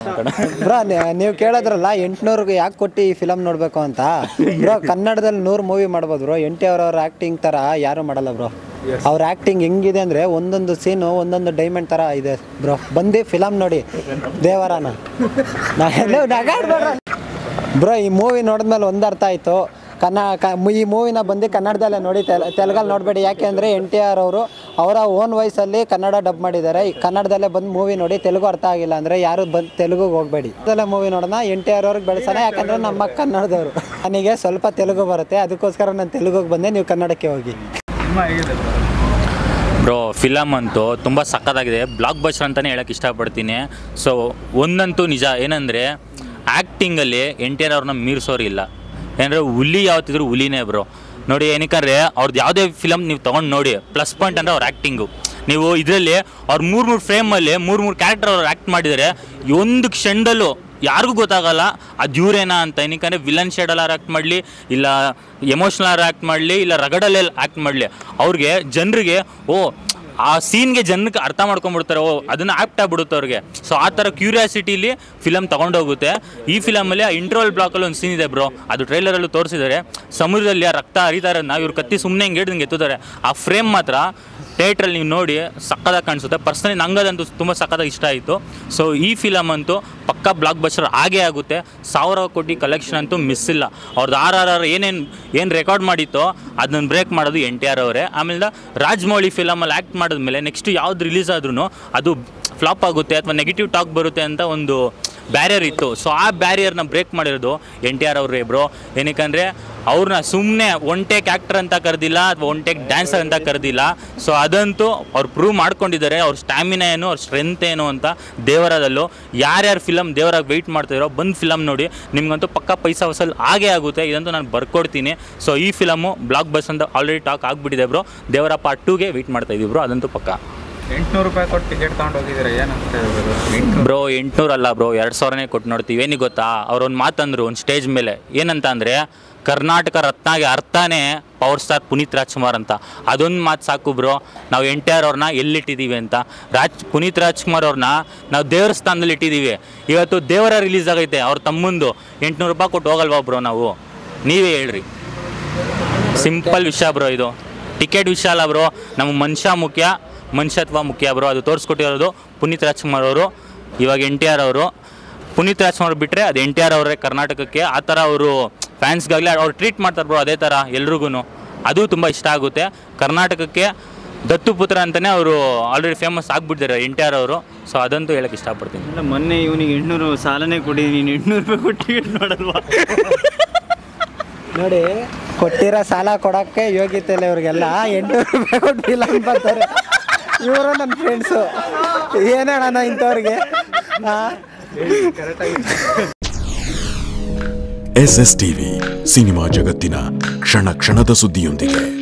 bro ನೀವು ಕೇಳಿದ್ರಲ್ಲ ಎಂಟ್ನೂರ್ಗೆ ಯಾಕೆ ಕೊಟ್ಟು ಈ ಫಿಲಮ್ ನೋಡಬೇಕು ಅಂತ ಬ್ರೋ ಕನ್ನಡದಲ್ಲಿ ನೂರು ಮೂವಿ ಮಾಡ್ಬೋದು ಬ್ರೋ ಎನ್ ಟಿ ಅವ್ರವ್ರ ಆ್ಯಕ್ಟಿಂಗ್ ಥರ ಯಾರು ಮಾಡಲ್ಲ ಬ್ರೋ ಅವ್ರ ಆ್ಯಕ್ಟಿಂಗ್ ಹೆಂಗಿದೆ ಅಂದರೆ ಒಂದೊಂದು ಸೀನು ಒಂದೊಂದು ಡೈಮಂಡ್ ಥರ ಇದೆ ಬ್ರೋ ಬಂದು ಫಿಲಮ್ ನೋಡಿ ದೇವರಾನ ನಾ ಎಲ್ಲೂ ನಗಾಡ್ಬೇಡ್ರ ಬ್ರೋ ಈ ಮೂವಿ ನೋಡಿದ್ಮೇಲೆ ಒಂದು ಅರ್ಥ ಆಯಿತು ಕನ್ನ ಕ ಈ ಮೂವಿನ ಬಂದು ಕನ್ನಡದಲ್ಲೇ ನೋಡಿ ತೆಲ್ ತೆಲುಗಲ್ಲಿ ನೋಡಬೇಡಿ ಯಾಕೆ ಅಂದರೆ ಎನ್ ಟಿ ಆರ್ ಅವರು ಅವರ ಓನ್ ವಾಯ್ಸಲ್ಲಿ ಕನ್ನಡ ಡಬ್ ಮಾಡಿದ್ದಾರೆ ಈ ಕನ್ನಡದಲ್ಲೇ ಬಂದು ಮೂವಿ ನೋಡಿ ತೆಲುಗು ಅರ್ಥ ಆಗಿಲ್ಲ ಅಂದರೆ ಯಾರು ಬಂದು ತೆಲುಗುಗೆ ಹೋಗಬೇಡಿ ಅದಲ್ಲೇ ಮೂವಿ ನೋಡೋಣ ಎನ್ ಟಿ ಆರ್ ಅವ್ರಿಗೆ ಬೆಳೆಸೋಣ ಯಾಕಂದರೆ ನಮ್ಮ ಕನ್ನಡದವರು ನನಗೆ ಸ್ವಲ್ಪ ತೆಲುಗು ಬರುತ್ತೆ ಅದಕ್ಕೋಸ್ಕರ ನಾನು ತೆಲುಗುಗೆ ಬಂದೆ ನೀವು ಕನ್ನಡಕ್ಕೆ ಹೋಗಿ ಬ್ರೋ ಫಿಲಮ್ ಅಂತೂ ತುಂಬ ಸಖತ್ತಾಗಿದೆ ಬ್ಲಾಕ್ ಬಸ್ಟರ್ ಅಂತಲೇ ಹೇಳಕ್ಕೆ ಇಷ್ಟಪಡ್ತೀನಿ ಸೊ ಒಂದಂತೂ ನಿಜ ಏನಂದರೆ ಆ್ಯಕ್ಟಿಂಗಲ್ಲಿ ಎನ್ ಟಿ ಆರ್ ಅವ್ರನ್ನ ಮೀರಿಸೋರಿಲ್ಲ ಏನಂದರೆ ಹುಲಿ ಯಾವತ್ತಿದ್ರು ಹುಲಿನೇ ಬ್ರೋ ನೋಡಿ ಏನಕ್ಕಂದ್ರೆ ಅವ್ರದ್ದು ಯಾವುದೇ ಫಿಲಮ್ ನೀವು ತೊಗೊಂಡು ನೋಡಿ ಪ್ಲಸ್ ಪಾಯಿಂಟ್ ಅಂದರೆ ಅವ್ರ ಆ್ಯಕ್ಟಿಂಗು ನೀವು ಇದರಲ್ಲಿ ಅವ್ರು ಮೂರು ಮೂರು ಫ್ರೇಮಲ್ಲಿ ಮೂರು ಮೂರು ಕ್ಯಾರೆಕ್ಟರ್ ಅವ್ರು ಆ್ಯಕ್ಟ್ ಮಾಡಿದ್ದಾರೆ ಒಂದು ಕ್ಷಣದಲ್ಲೂ ಯಾರಿಗೂ ಗೊತ್ತಾಗಲ್ಲ ಅದು ಇವ್ರೇನಾ ಅಂತ ಏನಕ್ಕಂದ್ರೆ ವಿಲನ್ ಶೇಡಲ್ಲಿ ಆ್ಯಕ್ಟ್ ಮಾಡಲಿ ಇಲ್ಲ ಎಮೋಷ್ನಲ್ ಆ್ಯಕ್ಟ್ ಮಾಡಲಿ ಇಲ್ಲ ರಗಡಲ್ಲಿ ಆ್ಯಕ್ಟ್ ಮಾಡಲಿ ಅವ್ರಿಗೆ ಜನರಿಗೆ ಓ ಆ ಸೀನ್ಗೆ ಜನಕ್ಕೆ ಅರ್ಥ ಮಾಡ್ಕೊಂಡ್ಬಿಡ್ತಾರೆ ಓ ಅದನ್ನು ಆ್ಯಕ್ಟ್ ಆಗ್ಬಿಡುತ್ತೆ ಅವ್ರಿಗೆ ಸೊ ಆ ಥರ ಕ್ಯೂರಿಯಾಸಿಟಿಲಿ ಫಿಲಮ್ ತೊಗೊಂಡೋಗುತ್ತೆ ಈ ಫಿಲಮಲ್ಲಿ ಆ ಇಂಟ್ರೋಲ್ ಬ್ಲಾಕಲ್ಲಿ ಒಂದು ಸೀನ್ ಇದೆ ಬ್ರೋ ಅದು ಟ್ರೈಲರಲ್ಲೂ ತೋರಿಸಿದ್ದಾರೆ ಸಮುದ್ರದಲ್ಲಿ ಆ ರಕ್ತ ಹರಿತಾ ಇರೋದನ್ನ ಇವ್ರು ಕತ್ತಿ ಸುಮ್ಮನೆ ಹಿಂಗೆ ಹಿಡ್ದಂಗೆ ಎತ್ತುತ್ತಾರೆ ಆ ಫ್ರೇಮ್ ಮಾತ್ರ ಥಿಯೇಟ್ರಲ್ಲಿ ನೀವು ನೋಡಿ ಸಕ್ಕದಾಗಿ ಕಾಣಿಸುತ್ತೆ ಪರ್ಸನಲಿ ನಂಗದಂತೂ ತುಂಬ ಸಕ್ಕದಾಗಿ ಇಷ್ಟ ಆಯಿತು ಸೊ ಈ ಫಿಲಮ್ ಅಂತೂ ಪಕ್ಕಾ ಬ್ಲಾಕ್ ಬಸ್ಟರ್ ಆಗೇ ಆಗುತ್ತೆ ಸಾವಿರ ಕೋಟಿ ಕಲೆಕ್ಷನ್ ಅಂತೂ ಮಿಸ್ ಇಲ್ಲ ಅವ್ರದ್ದು ಆರ್ ಆರ್ ಆರ್ ಏನೇನು ಏನು ರೆಕಾರ್ಡ್ ಮಾಡಿತ್ತೋ ಅದನ್ನ ಬ್ರೇಕ್ ಮಾಡೋದು ಎನ್ ಟಿ ಆರ್ ಅವರೇ ಆಮೇಲೆ ರಾಜಮೌಳಿ ಫಿಲಮಲ್ಲಿ ಆ್ಯಕ್ಟ್ ಮಾಡಿದ್ಮೇಲೆ ನೆಕ್ಸ್ಟ್ ಯಾವ್ದು ರಿಲೀಸ್ ಆದ್ರೂ ಅದು ಫ್ಲಾಪ್ ಆಗುತ್ತೆ ಅಥವಾ ನೆಗೆಟಿವ್ ಟಾಕ್ ಬರುತ್ತೆ ಅಂತ ಒಂದು ಬ್ಯಾರಿಯರ್ ಇತ್ತು ಸೊ ಆ ಬ್ಯಾರಿಯರ್ನ ಬ್ರೇಕ್ ಮಾಡಿರೋದು ಎನ್ ಟಿ ಆರ್ ಅವ್ರೇ ಬ್ರೋ ಏನಕ್ಕಂದರೆ ಅವ್ರನ್ನ ಸುಮ್ಮನೆ ಒನ್ ಟೇಕ್ ಆ್ಯಕ್ಟರ್ ಅಂತ ಕರೆದಿಲ್ಲ ಅಥವಾ ಒನ್ ಟೇಕ್ ಡ್ಯಾನ್ಸರ್ ಅಂತ ಕರೆದಿಲ್ಲ ಸೊ ಅದಂತೂ ಅವ್ರು ಪ್ರೂವ್ ಮಾಡ್ಕೊಂಡಿದ್ದಾರೆ ಅವ್ರ ಸ್ಟ್ಯಾಮಿನಾ ಏನು ಅವ್ರ ಸ್ಟ್ರೆಂತ್ ಏನು ಅಂತ ದೇವರದಲ್ಲೂ ಯಾರ್ಯಾರು ಫಿಲಮ್ ದೇವರಾಗಿ ವೆಯ್ಟ್ ಮಾಡ್ತಿರೋ ಬಂದು ಫಿಲಮ್ ನೋಡಿ ನಿಮ್ಗಂತೂ ಪಕ್ಕ ಪೈಸಾ ವಸೂಲ್ ಆಗೇ ಆಗುತ್ತೆ ಇದಂತೂ ನಾನು ಬರ್ಕೊಡ್ತೀನಿ ಸೊ ಈ ಫಿಲಮು ಬ್ಲಾಕ್ ಬಸ್ ಅಂತ ಆಲ್ರೆಡಿ ಟಾಕ್ ಆಗಿಬಿಟ್ಟಿದೆ ಬ್ರೋ ದೇವರ ಪಾರ್ಟ್ ಟೂಗೆ ವೆಯ್ಟ್ ಮಾಡ್ತಾ ಇದೀವಿ ಬ್ರೋ ಅದಂತೂ ಪಕ್ಕ ಎಂಟ್ನೂರು ರೂಪಾಯಿ ಕೊಟ್ಟು ಟಿಕೆಟ್ ತಗೊಂಡು ಹೋಗಿದ್ದೀರಾ ಏನಂತ ಹೇಳ್ಬೋದು ಎಂಟ್ನೂರು ಬ್ರೋ ಎಂಟ್ನೂರು ಅಲ್ಲ ಬ್ರೋ ಎರಡು ಸಾವಿರನೇ ಕೊಟ್ಟು ನೋಡ್ತೀವಿ ಏನಿಗೆ ಗೊತ್ತಾ ಅವ್ರೊಂದು ಮಾತಂದ್ರು ಒಂದು ಸ್ಟೇಜ್ ಮೇಲೆ ಏನಂತ ಅಂದರೆ ಕರ್ನಾಟಕ ರತ್ನಾಗೆ ಅರ್ಥನೇ ಪವರ್ ಸ್ಟಾರ್ ಪುನೀತ್ ರಾಜ್ಕುಮಾರ್ ಅಂತ ಅದೊಂದು ಮಾತು ಸಾಕು ಬ್ರೋ ನಾವು ಎನ್ ಟಿ ಆರ್ ಅವ್ರನ್ನ ಎಲ್ಲಿಟ್ಟಿದ್ದೀವಿ ಅಂತ ರಾಜ್ ಪುನೀತ್ ರಾಜ್ಕುಮಾರ್ ಅವ್ರನ್ನ ನಾವು ದೇವ್ರ ಸ್ಥಾನದಲ್ಲಿ ಇಟ್ಟಿದ್ದೀವಿ ಇವತ್ತು ದೇವರ ರಿಲೀಸ್ ಆಗೈತೆ ಅವ್ರ ತಮ್ಮಂದು ಎಂಟ್ನೂರು ರೂಪಾಯಿ ಕೊಟ್ಟು ಹೋಗಲ್ವಾ ಬ್ರೋ ನಾವು ನೀವೇ ಹೇಳ್ರಿ ಸಿಂಪಲ್ ವಿಷಯ ಬ್ರೋ ಇದು ಟಿಕೆಟ್ ವಿಷಯ ಅಲ್ಲ ಬ್ರೋ ನಮ್ಮ ಮನುಷ್ಯ ಮುಖ್ಯ ಮನುಷ್ಯತ್ವ ಮುಖ್ಯ ಬ್ರೋ ಅದು ತೋರಿಸ್ಕೊಟ್ಟಿರೋದು ಪುನೀತ್ ರಾಜ್ಕುಮಾರ್ ಅವರು ಇವಾಗ ಎನ್ ಟಿ ಆರ್ ಅವರು ಪುನೀತ್ ರಾಜ್ಕುಮಾರ್ ಬಿಟ್ಟರೆ ಅದು ಎನ್ ಟಿ ಆರ್ ಅವರೇ ಕರ್ನಾಟಕಕ್ಕೆ ಆ ಥರ ಅವರು ಫ್ಯಾನ್ಸ್ಗಾಗಲಿ ಅವ್ರು ಟ್ರೀಟ್ ಮಾಡ್ತಾರೆ ಬ್ರೋ ಅದೇ ಥರ ಎಲ್ರಿಗೂ ಅದು ತುಂಬ ಇಷ್ಟ ಆಗುತ್ತೆ ಕರ್ನಾಟಕಕ್ಕೆ ದತ್ತುಪುತ್ರ ಅಂತಲೇ ಅವರು ಆಲ್ರೆಡಿ ಫೇಮಸ್ ಆಗಿಬಿಟ್ಟಿದ್ದಾರೆ ಎನ್ ಟಿ ಆರ್ ಅವರು ಸೊ ಅದಂತೂ ಹೇಳಕ್ಕೆ ಇಷ್ಟಪಡ್ತೀನಿ ಇಲ್ಲ ಮೊನ್ನೆ ಇವನಿಗೆ ಎಂಟ್ನೂರು ಸಾಲನೇ ಕೊಡಿ ನೀನು ಎಂಟ್ನೂರು ರೂಪಾಯಿ ಕೊಟ್ಟು ಟಿಕೆಟ್ ನೋಡಲ್ವಾ ನೋಡಿ ಕೊಟ್ಟಿರೋ ಸಾಲ ಕೊಡೋಕ್ಕೆ ಯೋಗ್ಯತೆ ಇಲ್ಲ ಇವ್ರಿಗೆಲ್ಲ ಎಂಟುನೂರು ರೂಪಾಯಿ ಕೊಟ್ಟು ಫಿಲಮ್ ಬರ್ತಾರೆ ಇವರು ನನ್ನ ಫ್ರೆಂಡ್ಸು ಏನು ಹೇಳೋಣ ಇಂಥವ್ರಿಗೆ ಹಾಂ ಎಸ್ ಎಸ್ ಟಿವಿ ಸಿನಿಮಾ ಜಗತ್ತಿನ ಕ್ಷಣ ಕ್ಷಣದ ಸುದ್ದಿಯೊಂದಿಗೆ